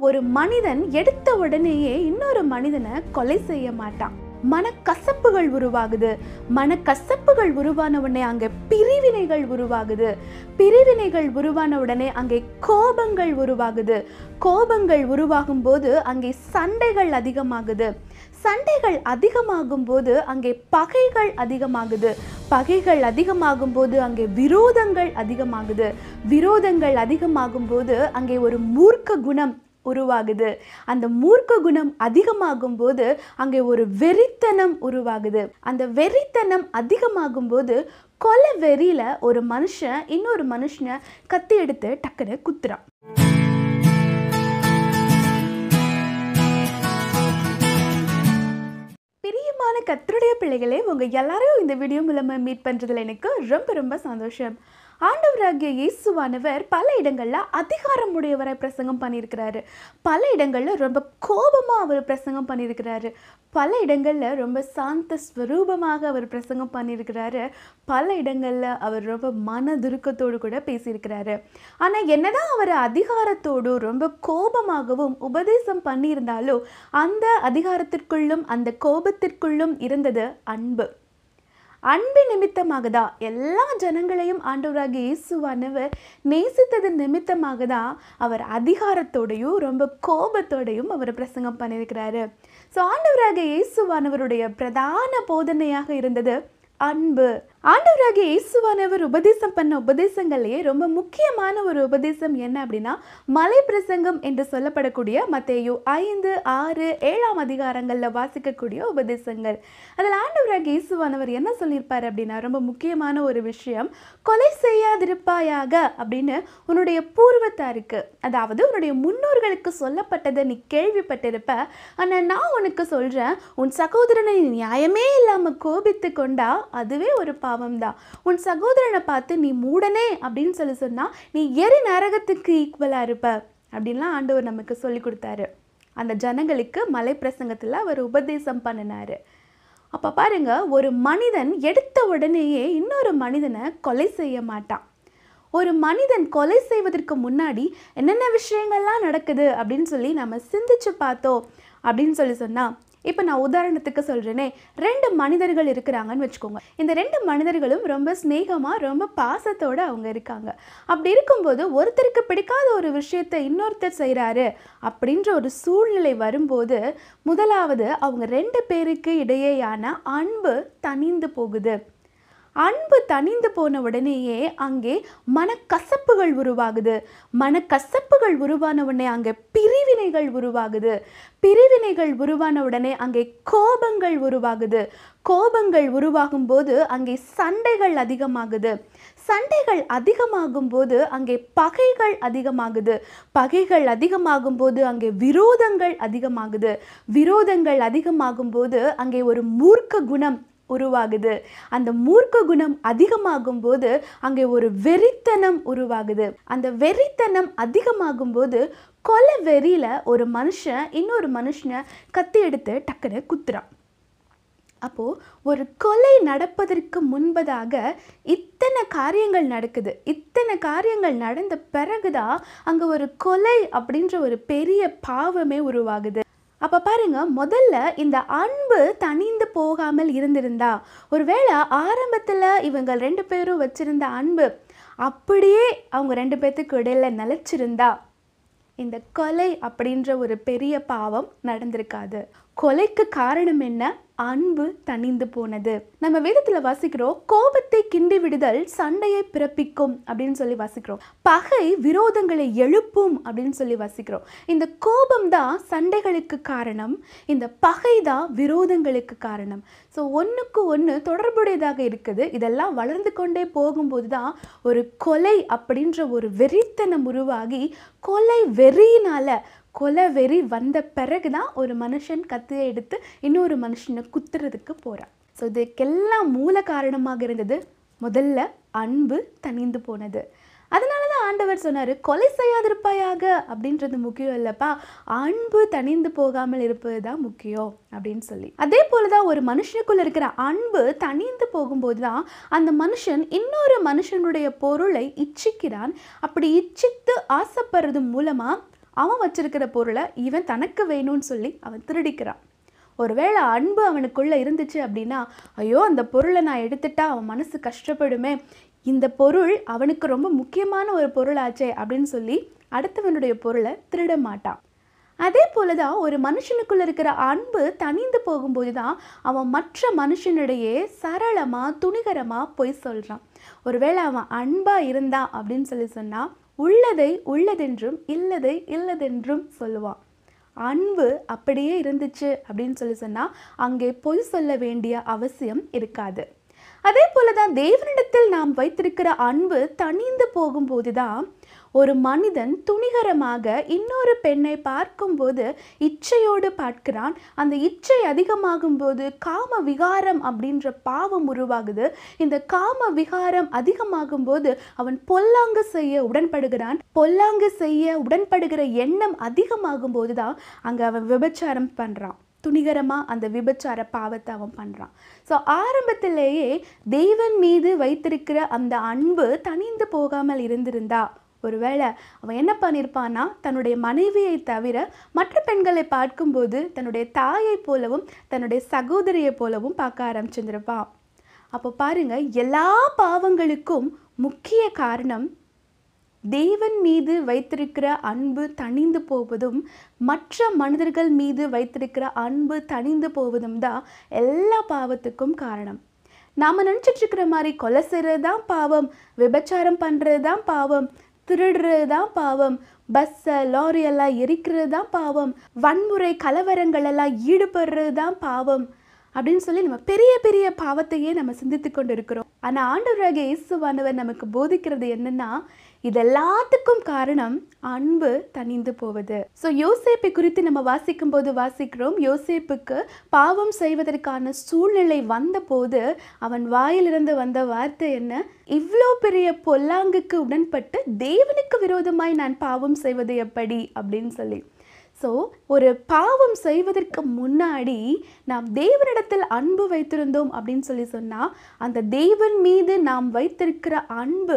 ஒரு மனிதன் எடுத்த உடனேயே இன்னொரு மனிதனை கொலை செய்ய மாட்டான் மனக்கசப்புகள் உருவாகுது மனக்கசப்புகள் உருவான உடனே அங்கே பிரிவினைகள் உருவாகுது பிரிவினைகள் உருவான உடனே அங்கே கோபங்கள் உருவாகுது கோபங்கள் உருவாகும் போது அங்கே சண்டைகள் அதிகமாகுது சண்டைகள் அதிகமாகும் போது அங்கே பகைகள் அதிகமாகுது பகைகள் அதிகமாகும் போது அங்கே விரோதங்கள் அதிகமாகுது விரோதங்கள் அதிகமாகும் போது அங்கே ஒரு மூர்க்க குணம் உருவாகுது அந்த மூர்க்க குணம் அதிகமாகும் போது அங்கே ஒரு வெறித்தனம் உருவாகுது அந்த வெறித்தனம் அதிகமாகும் போது கொலை வெறியில ஒரு மனுஷன் இன்னொரு மனுஷனை கத்தி எடுத்து டக்குன்னு குத்துறான் பிரியமான கத்தருடைய பிள்ளைகளே உங்க எல்லாரையும் இந்த வீடியோ மூலமா மீட் பண்றதுல எனக்கு ரொம்ப ரொம்ப சந்தோஷம் ஆண்டவராகிய இயேசுவானவர் பல இடங்கள்ல அதிகாரம் உடையவரை பிரசங்கம் பண்ணியிருக்கிறாரு பல இடங்கள்ல ரொம்ப கோபமா அவர் பிரசங்கம் பண்ணியிருக்கிறாரு பல இடங்கள்ல ரொம்ப சாந்த ஸ்வரூபமாக அவர் பிரசங்கம் பண்ணியிருக்கிறாரு பல இடங்கள்ல அவர் ரொம்ப மனதுருக்கத்தோடு கூட பேசியிருக்கிறாரு ஆனா என்னதான் அவர் அதிகாரத்தோடு ரொம்ப கோபமாகவும் உபதேசம் பண்ணியிருந்தாலும் அந்த அதிகாரத்திற்குள்ளும் அந்த கோபத்திற்குள்ளும் இருந்தது அன்பு அன்பு நிமித்தமாக தான் எல்லா ஜனங்களையும் ஆண்டவராகிய இயேசுவானவர் நேசித்தது நிமித்தமாக தான் அவர் அதிகாரத்தோடையும் ரொம்ப கோபத்தோடையும் அவர் பிரசங்கம் பண்ணியிருக்கிறாரு ஸோ ஆண்டவராகிய இயேசுவானவருடைய பிரதான போதனையாக இருந்தது அன்பு ஆண்டவராகிய இயேசுவானவர் உபதேசம் பண்ண உபதேசங்கள்லேயே ரொம்ப முக்கியமான ஒரு உபதேசம் என்ன அப்படின்னா மலை பிரசங்கம் என்று சொல்லப்படக்கூடிய மத்தேயு ஐந்து ஆறு ஏழாம் அதிகாரங்களில் வாசிக்கக்கூடிய உபதேசங்கள் அதில் ஆண்டவராகிய இயேசுவானவர் என்ன சொல்லியிருப்பார் அப்படின்னா ரொம்ப முக்கியமான ஒரு விஷயம் கொலை செய்யாதிருப்பாயாக அப்படின்னு உன்னுடைய பூர்வத்தாருக்கு அதாவது உன்னுடைய முன்னோர்களுக்கு சொல்லப்பட்டதை நீ கேள்விப்பட்டிருப்ப ஆனால் நான் உனக்கு சொல்கிறேன் உன் சகோதரனை நீ நியாயமே இல்லாமல் கோபித்து கொண்டா அதுவே ஒரு பாவம் தான் உன் சகோதரனை பார்த்து நீ மூடனே அப்படின்னு சொல்லி சொன்னால் நீ எரி நரகத்துக்கு ஈக்குவலாக இருப்ப அப்படின்லாம் ஆண்டவர் நமக்கு சொல்லி கொடுத்தாரு அந்த ஜனங்களுக்கு மலை பிரசங்கத்தில் அவர் உபதேசம் பண்ணினாரு அப்போ பாருங்க ஒரு மனிதன் எடுத்த உடனேயே இன்னொரு மனிதனை கொலை செய்ய மாட்டான் ஒரு மனிதன் கொலை செய்வதற்கு முன்னாடி என்னென்ன விஷயங்கள்லாம் நடக்குது அப்படின்னு சொல்லி நம்ம சிந்திச்சு பார்த்தோம் அப்படின்னு சொல்லி சொன்னால் இப்போ நான் உதாரணத்துக்கு சொல்கிறேனே ரெண்டு மனிதர்கள் இருக்கிறாங்கன்னு வச்சுக்கோங்க இந்த ரெண்டு மனிதர்களும் ரொம்ப ஸ்நேகமாக ரொம்ப பாசத்தோடு அவங்க இருக்காங்க அப்படி இருக்கும்போது ஒருத்தருக்கு பிடிக்காத ஒரு விஷயத்தை இன்னொருத்தர் செய்கிறாரு அப்படின்ற ஒரு சூழ்நிலை வரும்போது முதலாவது அவங்க ரெண்டு பேருக்கு இடையேயான அன்பு தனிந்து போகுது அன்பு தனிந்து போன உடனேயே அங்கே மனக்கசப்புகள் உருவாகுது மனக்கசப்புகள் உருவான உடனே அங்கே பிரிவினைகள் உருவாகுது பிரிவினைகள் உருவான உடனே அங்கே கோபங்கள் உருவாகுது கோபங்கள் உருவாகும் போது அங்கே சண்டைகள் அதிகமாகுது சண்டைகள் அதிகமாகும் போது அங்கே பகைகள் அதிகமாகுது பகைகள் அதிகமாகும் போது அங்கே விரோதங்கள் அதிகமாகுது விரோதங்கள் அதிகமாகும் போது அங்கே ஒரு மூர்க்க குணம் உருவாகுது அந்த மூர்க்க குணம் அதிகமாகும் போது அங்கே ஒரு வெறித்தனம் உருவாகுது அந்த வெறித்தனம் அதிகமாகும் போது கொலை வெறியில ஒரு மனுஷன் இன்னொரு மனுஷனை கத்தி எடுத்து டக்குன்னு குத்துறான் அப்போது ஒரு கொலை நடப்பதற்கு முன்பதாக இத்தனை காரியங்கள் நடக்குது இத்தனை காரியங்கள் நடந்த பிறகுதான் அங்கே ஒரு கொலை அப்படின்ற ஒரு பெரிய பாவமே உருவாகுது அப்போ பாருங்க முதல்ல இந்த அன்பு தனிந்து போகாமல் இருந்திருந்தா ஒருவேளை ஆரம்பத்தில் இவங்க ரெண்டு பேரும் வச்சிருந்த அன்பு அப்படியே அவங்க ரெண்டு பேர்த்துக்கு இடையில நிலச்சிருந்தா இந்த கொலை அப்படின்ற ஒரு பெரிய பாவம் நடந்திருக்காது கொலைக்கு காரணம் என்ன அன்பு தனிந்து போனது நம்ம வேதத்துல வாசிக்கிறோம் கோபத்தை கிண்டி விடுதல் சண்டையை பிறப்பிக்கும் அப்படின்னு சொல்லி வாசிக்கிறோம் பகை விரோதங்களை எழுப்பும் அப்படின்னு சொல்லி வாசிக்கிறோம் இந்த கோபம் தான் சண்டைகளுக்கு காரணம் இந்த பகை தான் விரோதங்களுக்கு காரணம் ஸோ ஒன்றுக்கு ஒன்று தொடர்புடையதாக இருக்குது இதெல்லாம் வளர்ந்து கொண்டே போகும்போது தான் ஒரு கொலை அப்படின்ற ஒரு வெறித்தனம் உருவாகி கொலை வெறியினால கொலை வெறி வந்த பிறகு தான் ஒரு மனுஷன் கத்தியை எடுத்து இன்னொரு மனுஷனை குத்துறதுக்கு போகிறான் ஸோ இதுக்கெல்லாம் மூல காரணமாக இருந்தது முதல்ல அன்பு தனிந்து போனது அதனால தான் ஆண்டவர் சொன்னார் கொலை செய்யாதிருப்பாயாக அப்படின்றது முக்கியம் இல்லைப்பா அன்பு தனிந்து போகாமல் இருப்பது தான் முக்கியம் அப்படின்னு சொல்லி அதே போல தான் ஒரு மனுஷனுக்குள்ள இருக்கிற அன்பு தனிந்து போகும்போது தான் அந்த மனுஷன் இன்னொரு மனுஷனுடைய பொருளை இச்சிக்கிறான் அப்படி இச்சித்து ஆசைப்படுறது மூலமாக அவன் வச்சிருக்கிற பொருளை இவன் தனக்கு வேணும்னு சொல்லி அவன் திருடிக்கிறான் ஒருவேளை அன்பு அவனுக்குள்ள இருந்துச்சு அப்படின்னா ஐயோ அந்த பொருளை நான் எடுத்துட்டா அவன் மனசு கஷ்டப்படுமே இந்த பொருள் அவனுக்கு ரொம்ப முக்கியமான ஒரு பொருளாச்சே அப்படின்னு சொல்லி அடுத்தவனுடைய பொருளை திருட மாட்டான் அதே போல தான் ஒரு மனுஷனுக்குள்ள இருக்கிற அன்பு தனிந்து போகும்போது தான் அவன் மற்ற மனுஷனிடையே சரளமாக துணிகரமாக பொய் சொல்கிறான் ஒருவேளை அவன் அன்பாக இருந்தான் அப்படின்னு சொல்லி சொன்னால் உள்ளதை உள்ளதென்றும் இல்லதை இல்லதென்றும் சொல்லுவான் அன்பு அப்படியே இருந்துச்சு அப்படின்னு சொல்லி சொன்னால் அங்கே பொய் சொல்ல வேண்டிய அவசியம் இருக்காது அதே போல தான் தேவனிடத்தில் நாம் வைத்திருக்கிற அன்பு தணிந்து போகும்போது தான் ஒரு மனிதன் துணிகரமாக இன்னொரு பெண்ணை பார்க்கும்போது இச்சையோடு பார்க்கிறான் அந்த இச்சை அதிகமாகும் போது காம விகாரம் அப்படின்ற பாவம் உருவாகுது இந்த காம விகாரம் அதிகமாகும் போது அவன் பொல்லாங்கு செய்ய உடன்படுகிறான் பொல்லாங்கு செய்ய உடன்படுகிற எண்ணம் அதிகமாகும் போது தான் அங்கே அவன் விபச்சாரம் பண்ணுறான் துணிகரமாக அந்த விபச்சார பாவத்தை அவன் பண்ணுறான் ஸோ ஆரம்பத்திலேயே தெய்வன் மீது வைத்திருக்கிற அந்த அன்பு தனிந்து போகாமல் இருந்திருந்தா ஒருவேளை அவன் என்ன பண்ணியிருப்பான்னா தன்னுடைய மனைவியை தவிர மற்ற பெண்களை பார்க்கும்போது தன்னுடைய தாயை போலவும் தன்னுடைய சகோதரியை போலவும் பார்க்க ஆரம்பிச்சிருந்திருப்பான் அப்போ பாருங்க எல்லா பாவங்களுக்கும் முக்கிய காரணம் தேவன் மீது வைத்திருக்கிற அன்பு தணிந்து போவதும் மற்ற மனிதர்கள் மீது வைத்திருக்கிற அன்பு தணிந்து போவதும் தான் எல்லா பாவத்துக்கும் காரணம் நாம் நினச்சிட்டு இருக்கிற மாதிரி கொலை செய்கிறது தான் பாவம் விபச்சாரம் பண்ணுறது தான் பாவம் திருடுறது தான் பாவம் பஸ்ஸை லாரி எல்லாம் எரிக்கிறது தான் பாவம் வன்முறை கலவரங்கள் எல்லாம் ஈடுபடுறது தான் பாவம் அப்படின்னு சொல்லி நம்ம பெரிய பெரிய பாவத்தையே நம்ம சிந்தித்து கொண்டு இருக்கிறோம் ஆனால் ஆண்டவராக இயேசுவானவர் நமக்கு போதிக்கிறது என்னன்னா இது எல்லாத்துக்கும் காரணம் அன்பு தனிந்து போவது ஸோ யோசேப்பை குறித்து நம்ம வாசிக்கும் போது வாசிக்கிறோம் யோசேப்புக்கு பாவம் செய்வதற்கான சூழ்நிலை வந்தபோது அவன் வாயிலிருந்து வந்த வார்த்தை என்ன இவ்வளோ பெரிய பொல்லாங்குக்கு உடன்பட்டு தேவனுக்கு விரோதமாய் நான் பாவம் செய்வது எப்படி அப்படின்னு சொல்லி ஸோ ஒரு பாவம் செய்வதற்கு முன்னாடி நாம் தேவனிடத்தில் அன்பு வைத்திருந்தோம் அப்படின்னு சொல்லி சொன்னால் அந்த தேவன் மீது நாம் வைத்திருக்கிற அன்பு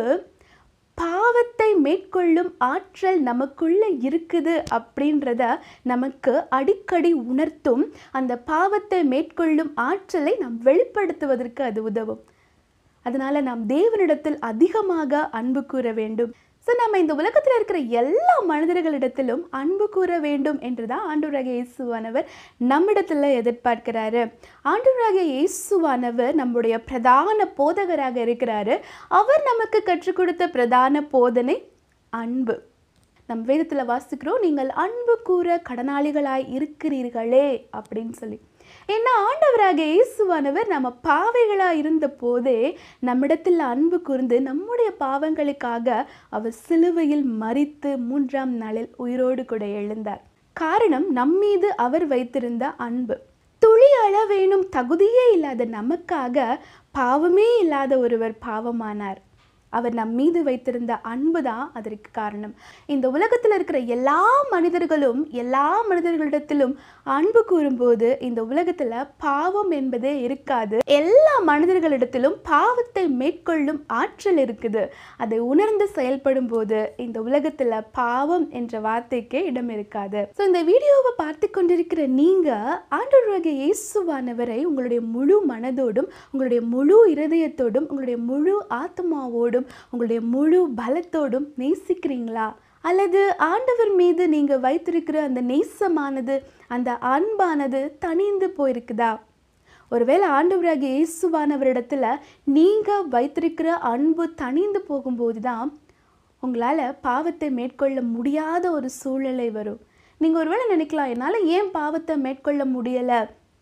பாவத்தை மேற்கொள்ளும் ஆற்றல் நமக்குள்ள இருக்குது அப்படின்றத நமக்கு அடிக்கடி உணர்த்தும் அந்த பாவத்தை மேற்கொள்ளும் ஆற்றலை நாம் வெளிப்படுத்துவதற்கு அது உதவும் அதனால நாம் தேவனிடத்தில் அதிகமாக அன்பு கூற வேண்டும் ஸோ நம்ம இந்த உலகத்தில் இருக்கிற எல்லா மனிதர்களிடத்திலும் அன்பு கூற வேண்டும் என்று தான் ஆண்டவராக இயேசுவானவர் நம்மிடத்தில் எதிர்பார்க்கிறாரு ஆண்டவராக இயேசுவானவர் நம்முடைய பிரதான போதகராக இருக்கிறாரு அவர் நமக்கு கற்றுக் கொடுத்த பிரதான போதனை அன்பு நம் வேதத்தில் வாசிக்கிறோம் நீங்கள் அன்பு கூற கடனாளிகளாய் இருக்கிறீர்களே அப்படின்னு சொல்லி ஏன்னா ஆண்டவராக இயேசுவானவர் நம்ம பாவைகளாக இருந்த போதே நம்மிடத்தில் அன்பு கூர்ந்து நம்முடைய பாவங்களுக்காக அவர் சிலுவையில் மறித்து மூன்றாம் நாளில் உயிரோடு கூட எழுந்தார் காரணம் நம்மீது அவர் வைத்திருந்த அன்பு துளி அளவேனும் தகுதியே இல்லாத நமக்காக பாவமே இல்லாத ஒருவர் பாவமானார் அவர் நம் மீது வைத்திருந்த அன்பு தான் அதற்கு காரணம் இந்த உலகத்தில் இருக்கிற எல்லா மனிதர்களும் எல்லா மனிதர்களிடத்திலும் அன்பு கூறும்போது இந்த உலகத்தில் பாவம் என்பதே இருக்காது எல்லா மனிதர்களிடத்திலும் பாவத்தை மேற்கொள்ளும் ஆற்றல் இருக்குது அதை உணர்ந்து செயல்படும் போது இந்த உலகத்தில் பாவம் என்ற வார்த்தைக்கே இடம் இருக்காது ஸோ இந்த வீடியோவை பார்த்து கொண்டிருக்கிற நீங்கள் ஆண்டவராக இயேசுவானவரை உங்களுடைய முழு மனதோடும் உங்களுடைய முழு இருதயத்தோடும் உங்களுடைய முழு ஆத்மாவோடும் உங்களுடைய முழு பலத்தோடும் நேசிக்கிறீங்களா அல்லது ஆண்டவர் மீது நீங்கள் வைத்திருக்கிற அந்த நேசமானது அந்த அன்பானது தனிந்து போயிருக்குதா ஒருவேளை ஆண்டவராகிய இயேசுவானவரிடத்துல நீங்கள் வைத்திருக்கிற அன்பு தனிந்து போகும்போது தான் உங்களால் பாவத்தை மேற்கொள்ள முடியாத ஒரு சூழ்நிலை வரும் நீங்கள் ஒருவேளை நினைக்கலாம் என்னால் ஏன் பாவத்தை மேற்கொள்ள முடியலை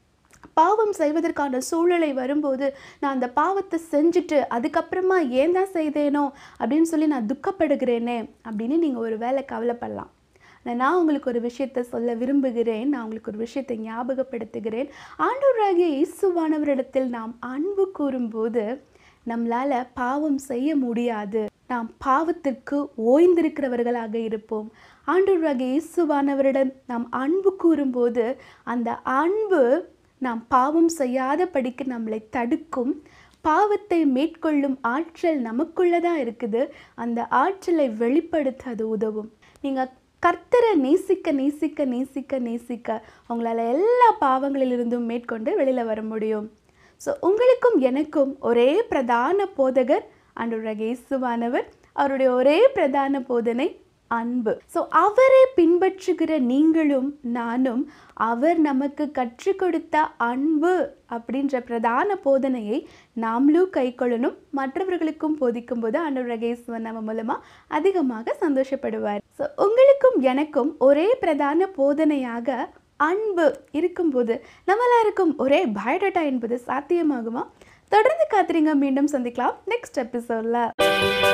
பாவம் செய்வதற்கான சூழ்நிலை வரும்போது நான் அந்த பாவத்தை செஞ்சுட்டு அதுக்கப்புறமா ஏன் தான் செய்தேனோ அப்படின்னு சொல்லி நான் துக்கப்படுகிறேனே அப்படின்னு நீங்கள் ஒரு வேலை கவலைப்படலாம் ஆனா, நான் உங்களுக்கு ஒரு விஷயத்தை சொல்ல விரும்புகிறேன் நான் உங்களுக்கு ஒரு விஷயத்தை ஞாபகப்படுத்துகிறேன் ஆண்டவராகிய இயேசுவானவரிடத்தில் நாம் அன்பு கூறும்போது நம்மளால் பாவம் செய்ய முடியாது நாம் பாவத்திற்கு ஓய்ந்திருக்கிறவர்களாக இருப்போம் ஆண்டவராகிய இயேசுவானவரிடம் நாம் அன்பு கூறும்போது அந்த அன்பு நாம் பாவம் செய்யாத படிக்கு நம்மளை தடுக்கும் பாவத்தை மேற்கொள்ளும் ஆற்றல் நமக்குள்ளதான் இருக்குது அந்த ஆற்றலை வெளிப்படுத்த அது உதவும் நீங்கள் கர்த்தரை நேசிக்க நேசிக்க நேசிக்க நேசிக்க உங்களால் எல்லா பாவங்களிலிருந்தும் மேற்கொண்டு வெளியில் வர முடியும் ஸோ உங்களுக்கும் எனக்கும் ஒரே பிரதான போதகர் அன்றுடைய இயேசுவானவர் அவருடைய ஒரே பிரதான போதனை அன்பு ஸோ அவரை பின்பற்றுகிற நீங்களும் நானும் அவர் நமக்கு கற்றுக் கொடுத்த அன்பு அப்படின்ற பிரதான போதனையை நாமளும் கைக்கொள்ளணும் மற்றவர்களுக்கும் போதிக்கும் போது அனுரகேஸ்வன் நம்ம மூலமாக அதிகமாக சந்தோஷப்படுவார் ஸோ உங்களுக்கும் எனக்கும் ஒரே பிரதான போதனையாக அன்பு இருக்கும்போது நம்ம எல்லாருக்கும் ஒரே பயோடேட்டா என்பது சாத்தியமாகுமா தொடர்ந்து காத்திரிங்க மீண்டும் சந்திக்கலாம் நெக்ஸ்ட் எபிசோடில்